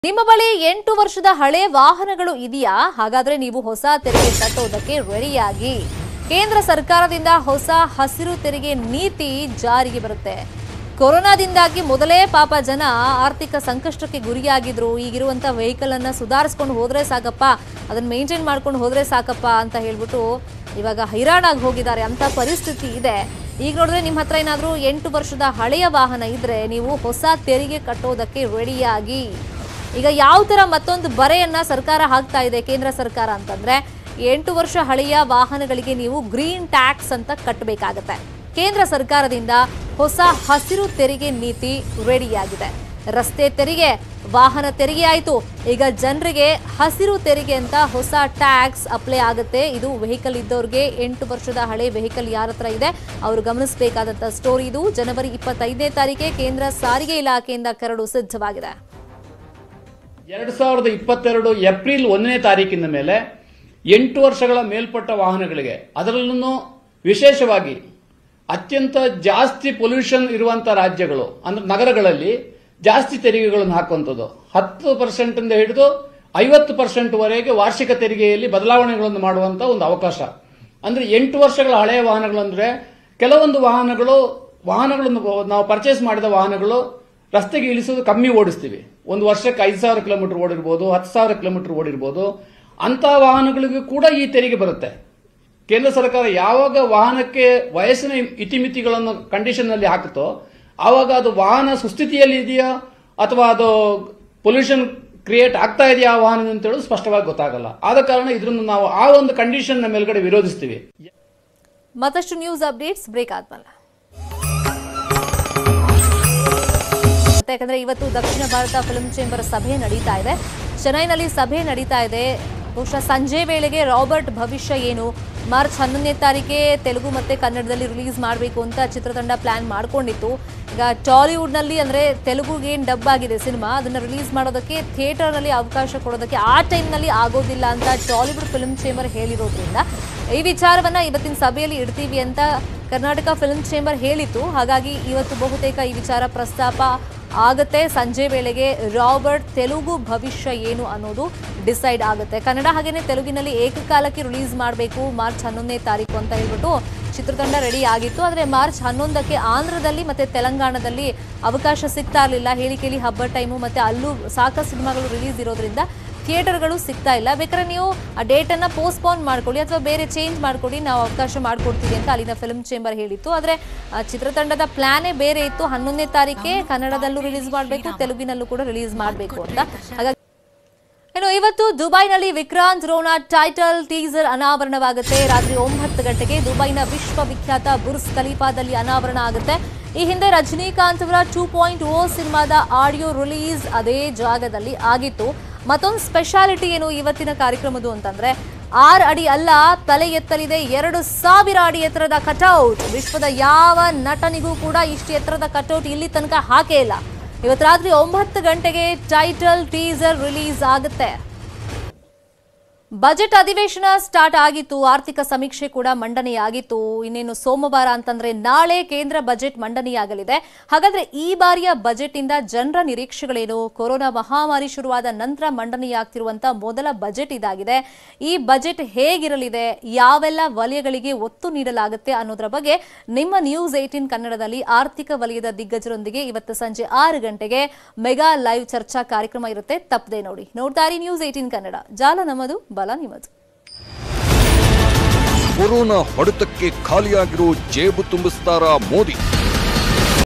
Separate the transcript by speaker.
Speaker 1: ನಿಮ್ಮ ಬಳಿ ಎಂಟು ವರ್ಷದ ಹಳೆ ವಾಹನಗಳು ಇದೆಯಾ ಹಾಗಾದ್ರೆ ನೀವು ಹೊಸ ತೆರಿಗೆ ಕಟ್ಟೋದಕ್ಕೆ ರೆಡಿಯಾಗಿ ಕೇಂದ್ರ ಸರ್ಕಾರದಿಂದ ಹೊಸ ಹಸಿರು ತೆರಿಗೆ ನೀತಿ ಜಾರಿಗೆ ಬರುತ್ತೆ ಕೊರೋನಾದಿಂದಾಗಿ ಮೊದಲೇ ಪಾಪ ಜನ ಆರ್ಥಿಕ ಸಂಕಷ್ಟಕ್ಕೆ ಗುರಿಯಾಗಿದ್ರು ಈಗಿರುವಂತ ವೆಹಿಕಲ್ ಅನ್ನ ಸುಧಾರಿಸ್ಕೊಂಡು ಹೋದ್ರೆ ಸಾಕಪ್ಪ ಅದನ್ನ ಮೇಂಟೈನ್ ಮಾಡ್ಕೊಂಡು ಹೋದ್ರೆ ಸಾಕಪ್ಪ ಅಂತ ಹೇಳ್ಬಿಟ್ಟು ಇವಾಗ ಹೈರಾಣಾಗಿ ಹೋಗಿದ್ದಾರೆ ಅಂತ ಪರಿಸ್ಥಿತಿ ಇದೆ ಈಗ ನೋಡಿದ್ರೆ ನಿಮ್ಮ ಹತ್ರ ಏನಾದರೂ ಎಂಟು ವರ್ಷದ ಹಳೆಯ ವಾಹನ ಇದ್ರೆ ನೀವು ಹೊಸ ತೆರಿಗೆ ಕಟ್ಟೋದಕ್ಕೆ ರೆಡಿಯಾಗಿ ಈಗ ಯಾವ ತರ ಮತ್ತೊಂದು ಬರೆಯನ್ನ ಸರ್ಕಾರ ಹಾಕ್ತಾ ಇದೆ ಕೇಂದ್ರ ಸರ್ಕಾರ ಅಂತಂದ್ರೆ ಎಂಟು ವರ್ಷ ಹಳೆಯ ವಾಹನಗಳಿಗೆ ನೀವು ಗ್ರೀನ್ ಟ್ಯಾಕ್ಸ್ ಅಂತ ಕಟ್ಟಬೇಕಾಗತ್ತೆ ಕೇಂದ್ರ ಸರ್ಕಾರದಿಂದ ಹೊಸ ಹಸಿರು ತೆರಿಗೆ ನೀತಿ ರೆಡಿಯಾಗಿದೆ ರಸ್ತೆ ತೆರಿಗೆ ವಾಹನ ತೆರಿಗೆ ಆಯಿತು ಈಗ ಜನರಿಗೆ ಹಸಿರು ತೆರಿಗೆ ಅಂತ ಹೊಸ ಟ್ಯಾಕ್ಸ್ ಅಪ್ಲೈ ಆಗುತ್ತೆ ಇದು ವೆಹಿಕಲ್ ಇದ್ದವ್ರಿಗೆ ಎಂಟು ವರ್ಷದ ಹಳೆ ವೆಹಿಕಲ್ ಯಾರ ಹತ್ರ ಇದೆ ಅವರು ಗಮನಿಸಬೇಕಾದಂಥ ಸ್ಟೋರಿ ಇದು ಜನವರಿ ಇಪ್ಪತ್ತೈದನೇ ತಾರೀಕೆ ಕೇಂದ್ರ ಸಾರಿಗೆ ಇಲಾಖೆಯಿಂದ ಕರಡು ಸಿದ್ಧವಾಗಿದೆ
Speaker 2: ಎರಡು ಸಾವಿರದ ಇಪ್ಪತ್ತೆರಡು ಏಪ್ರಿಲ್ ಒಂದನೇ ತಾರೀಕಿನ ಮೇಲೆ ಎಂಟು ವರ್ಷಗಳ ಮೇಲ್ಪಟ್ಟ ವಾಹನಗಳಿಗೆ ಅದರಲ್ಲೂ ವಿಶೇಷವಾಗಿ ಅತ್ಯಂತ ಜಾಸ್ತಿ ಪೊಲ್ಯೂಷನ್ ಇರುವಂತ ರಾಜ್ಯಗಳು ಅಂದ್ರೆ ನಗರಗಳಲ್ಲಿ ಜಾಸ್ತಿ ತೆರಿಗೆಗಳನ್ನು ಹಾಕುವಂಥದ್ದು ಹತ್ತು ಪರ್ಸೆಂಟಿಂದ ಹಿಡಿದು ಐವತ್ತು ಪರ್ಸೆಂಟ್ ವರೆಗೆ ವಾರ್ಷಿಕ ತೆರಿಗೆಯಲ್ಲಿ ಬದಲಾವಣೆಗಳನ್ನು ಮಾಡುವಂತ ಒಂದು ಅವಕಾಶ ಅಂದ್ರೆ ಎಂಟು ವರ್ಷಗಳ ಹಳೆಯ ವಾಹನಗಳು ಅಂದ್ರೆ ಕೆಲವೊಂದು ವಾಹನಗಳು ವಾಹನಗಳನ್ನು ನಾವು ಪರ್ಚೇಸ್ ಮಾಡಿದ ವಾಹನಗಳು ರಸ್ತೆಗೆ ಇಳಿಸೋದು ಕಮ್ಮಿ ಓಡಿಸ್ತೀವಿ ಒಂದು ವರ್ಷಕ್ಕೆ ಐದು ಸಾವಿರ ಕಿಲೋಮೀಟರ್ ಓಡಿರ್ಬೋದು ಹತ್ತು ಸಾವಿರ ಕಿಲೋಮೀಟರ್ ಓಡಿರ್ಬೋದು ಅಂತ ವಾಹನಗಳಿಗೂ ಕೂಡ ಈ ತೆರಿಗೆ ಬರುತ್ತೆ ಕೇಂದ್ರ ಸರ್ಕಾರ ಯಾವಾಗ ವಾಹನಕ್ಕೆ ವಯಸ್ಸಿನ ಇತಿಮಿತಿಗಳನ್ನು ಕಂಡೀಷನ್ ನಲ್ಲಿ ಹಾಕುತ್ತೋ ಆವಾಗ ಅದು ವಾಹನ ಸುಸ್ಥಿತಿಯಲ್ಲಿ ಇದೆಯಾ ಅಥವಾ ಅದು ಪೊಲ್ಯೂಷನ್ ಕ್ರಿಯೇಟ್ ಆಗ್ತಾ ಇದೆಯಾ ಆ ವಾಹನ ಅಂತ ಹೇಳೋದು ಸ್ಪಷ್ಟವಾಗಿ ಗೊತ್ತಾಗಲ್ಲ ಆದ ಕಾರಣ ಇದನ್ನು ನಾವು ಆ ಒಂದು ಕಂಡೀಷನ್ ಮೇಲ್ಗಡೆ ವಿರೋಧಿಸ್ತೀವಿ
Speaker 1: ಮತ್ತಷ್ಟು ನ್ಯೂಸ್ ಅಪ್ಡೇಟ್ಸ್ ಬ್ರೇಕ್ ಆದ್ಮೇಲೆ ಮತ್ತೆ ಯಾಕಂದ್ರೆ ಇವತ್ತು ದಕ್ಷಿಣ ಭಾರತ ಫಿಲ್ಮ್ ಚೇಂಬರ್ ಸಭೆ ನಡೀತಾ ಇದೆ ಚೆನ್ನೈನಲ್ಲಿ ಸಭೆ ನಡೀತಾ ಇದೆ ಬಹುಶಃ ಸಂಜೆ ವೇಳೆಗೆ ರಾಬರ್ಟ್ ಭವಿಷ್ಯ ಏನು ಮಾರ್ಚ್ ಹನ್ನೊಂದನೇ ತಾರೀಕೆ ತೆಲುಗು ಮತ್ತೆ ಕನ್ನಡದಲ್ಲಿ ರಿಲೀಸ್ ಮಾಡಬೇಕು ಅಂತ ಚಿತ್ರತಂಡ ಪ್ಲಾನ್ ಮಾಡ್ಕೊಂಡಿತ್ತು ಈಗ ಟಾಲಿವುಡ್ನಲ್ಲಿ ಅಂದ್ರೆ ತೆಲುಗುಗೆ ಏನು ಡಬ್ ಆಗಿದೆ ಸಿನಿಮಾ ಅದನ್ನ ರಿಲೀಸ್ ಮಾಡೋದಕ್ಕೆ ಥಿಯೇಟರ್ನಲ್ಲಿ ಅವಕಾಶ ಕೊಡೋದಕ್ಕೆ ಆ ಟೈಮ್ನಲ್ಲಿ ಆಗೋದಿಲ್ಲ ಅಂತ ಟಾಲಿವುಡ್ ಫಿಲ್ಮ್ ಚೇಂಬರ್ ಹೇಳಿರೋದ್ರಿಂದ ಈ ವಿಚಾರವನ್ನ ಇವತ್ತಿನ ಸಭೆಯಲ್ಲಿ ಇಡ್ತೀವಿ ಅಂತ ಕರ್ನಾಟಕ ಫಿಲ್ಮ್ ಚೇಂಬರ್ ಹೇಳಿತ್ತು ಹಾಗಾಗಿ ಇವತ್ತು ಬಹುತೇಕ ಈ ವಿಚಾರ ಪ್ರಸ್ತಾಪ ಆಗತ್ತೆ ಸಂಜೆ ವೇಳೆಗೆ ರಾಬರ್ಟ್ ತೆಲುಗು ಭವಿಷ್ಯ ಏನು ಅನ್ನೋದು ಡಿಸೈಡ್ ಆಗುತ್ತೆ ಕನ್ನಡ ಹಾಗೇನೆ ತೆಲುಗಿನಲ್ಲಿ ಏಕಕಾಲಕ್ಕೆ ರಿಲೀಸ್ ಮಾಡಬೇಕು ಮಾರ್ಚ್ ಹನ್ನೊಂದನೇ ತಾರೀಕು ಅಂತ ಹೇಳ್ಬಿಟ್ಟು ಚಿತ್ರತಂಡ ರೆಡಿ ಆಗಿತ್ತು ಆದರೆ ಮಾರ್ಚ್ ಹನ್ನೊಂದಕ್ಕೆ ಆಂಧ್ರದಲ್ಲಿ ಮತ್ತೆ ತೆಲಂಗಾಣದಲ್ಲಿ ಅವಕಾಶ ಸಿಗ್ತಾ ಇರಲಿಲ್ಲ ಹೇಳಿಕೆಲಿ ಹಬ್ಬ ಟೈಮು ಮತ್ತೆ ಅಲ್ಲೂ ಸಾಕಷ್ಟು ಸಿನಿಮಾಗಳು ರಿಲೀಸ್ ಇರೋದ್ರಿಂದ ಥಿಯೇಟರ್ಗಳು ಸಿಗ್ತಾ ಇಲ್ಲ ಬೇಕಾದ್ರೆ ನೀವು ಆ ಡೇಟನ್ನು ಪೋಸ್ಟ್ಪೋನ್ ಮಾಡ್ಕೊಳ್ಳಿ ಅಥವಾ ಬೇರೆ ಚೇಂಜ್ ಮಾಡ್ಕೊಡಿ ನಾವು ಅವಕಾಶ ಮಾಡ್ಕೊಡ್ತೀವಿ ಅಂತ ಅಲ್ಲಿನ ಫಿಲ್ಮ್ ಚೇಂಬರ್ ಹೇಳಿತ್ತು ಆದರೆ ಆ ಚಿತ್ರತಂಡದ ಪ್ಲಾನೇ ಬೇರೆ ಇತ್ತು ಹನ್ನೊಂದನೇ ತಾರೀಕೆ ಕನ್ನಡದಲ್ಲೂ ರಿಲೀಸ್ ಮಾಡಬೇಕು ತೆಲುಗಿನಲ್ಲೂ ಕೂಡ ರಿಲೀಸ್ ಮಾಡಬೇಕು ಅಂತ ಹಾಗಾಗಿ ಇನ್ನು ಇವತ್ತು ದುಬೈನಲ್ಲಿ ವಿಕ್ರಾಂತ್ ರೋನಾ ಟೈಟಲ್ ಟೀಸರ್ ಅನಾವರಣವಾಗುತ್ತೆ ರಾತ್ರಿ ಒಂಬತ್ತು ಗಂಟೆಗೆ ದುಬೈನ ವಿಶ್ವವಿಖ್ಯಾತ ಬುರ್ಸ್ ಖಲೀಫಾದಲ್ಲಿ ಅನಾವರಣ ಆಗುತ್ತೆ ಈ ಹಿಂದೆ ರಜನಿಕಾಂತ್ ಅವರ ಟೂ ಪಾಯಿಂಟ್ ಓ ಸಿನಿಮಾದ ಆಡಿಯೋ ರಿಲೀಸ್ ಅದೇ ಜಾಗದಲ್ಲಿ ಆಗಿತ್ತು ಮತ್ತೊಂದು ಸ್ಪೆಷಾಲಿಟಿ ಏನು ಇವತ್ತಿನ ಕಾರ್ಯಕ್ರಮದ್ದು ಅಂತಂದ್ರೆ ಆರು ಅಡಿ ಅಲ್ಲ ತಲೆ ಎತ್ತಲಿದೆ ಎರಡು ಸಾವಿರ ಅಡಿ ಎತ್ತರದ ಕಟೌಟ್ ವಿಶ್ವದ ಯಾವ ನಟನಿಗೂ ಕೂಡ ಇಷ್ಟು ಎತ್ತರದ ಕಟೌಟ್ ಇಲ್ಲಿ ತನಕ ಹಾಕೇ ಇಲ್ಲ ಇವತ್ತು ರಾತ್ರಿ ಒಂಬತ್ತು ಗಂಟೆಗೆ ಟೈಟಲ್ ಟೀಸರ್ ರಿಲೀಸ್ ಆಗುತ್ತೆ ಬಜೆಟ್ ಅಧಿವೇಶನ ಸ್ಟಾರ್ಟ್ ಆಗಿತ್ತು ಆರ್ಥಿಕ ಸಮೀಕ್ಷೆ ಕೂಡ ಮಂಡನೆಯಾಗಿತ್ತು ಇನ್ನೇನು ಸೋಮವಾರ ಅಂತಂದ್ರೆ ನಾಳೆ ಕೇಂದ್ರ ಬಜೆಟ್ ಮಂಡನೆಯಾಗಲಿದೆ ಹಾಗಾದ್ರೆ ಈ ಬಾರಿಯ ಬಜೆಟ್ ಇಂದ ಜನರ ನಿರೀಕ್ಷೆಗಳೇನು ಕೊರೋನಾ ಮಹಾಮಾರಿ ಶುರುವಾದ ನಂತರ ಮಂಡನೆಯಾಗ್ತಿರುವಂತ ಮೊದಲ ಬಜೆಟ್ ಇದಾಗಿದೆ ಈ ಬಜೆಟ್ ಹೇಗಿರಲಿದೆ ಯಾವೆಲ್ಲ ವಲಯಗಳಿಗೆ ಒತ್ತು ನೀಡಲಾಗುತ್ತೆ ಅನ್ನೋದರ ಬಗ್ಗೆ ನಿಮ್ಮ ನ್ಯೂಸ್ ಏಟೀನ್ ಕನ್ನಡದಲ್ಲಿ ಆರ್ಥಿಕ ವಲಯದ ದಿಗ್ಗಜರೊಂದಿಗೆ ಇವತ್ತು ಸಂಜೆ ಆರು ಗಂಟೆಗೆ ಮೆಗಾ ಲೈವ್ ಚರ್ಚಾ ಕಾರ್ಯಕ್ರಮ ಇರುತ್ತೆ ತಪ್ಪದೆ ನೋಡಿ ನೋಡ್ತಾ ಇರಿ ನ್ಯೂಸ್ ಏಟೀನ್ ಕನ್ನಡ ಜಾಲ ನಮ್ಮದು ಬಲ ನಿಮ್ಮದು
Speaker 3: ಕೊರೋನಾ ಹೊಡೆತಕ್ಕೆ ಖಾಲಿಯಾಗಿರೋ ಜೇಬು ತುಂಬಿಸ್ತಾರ ಮೋದಿ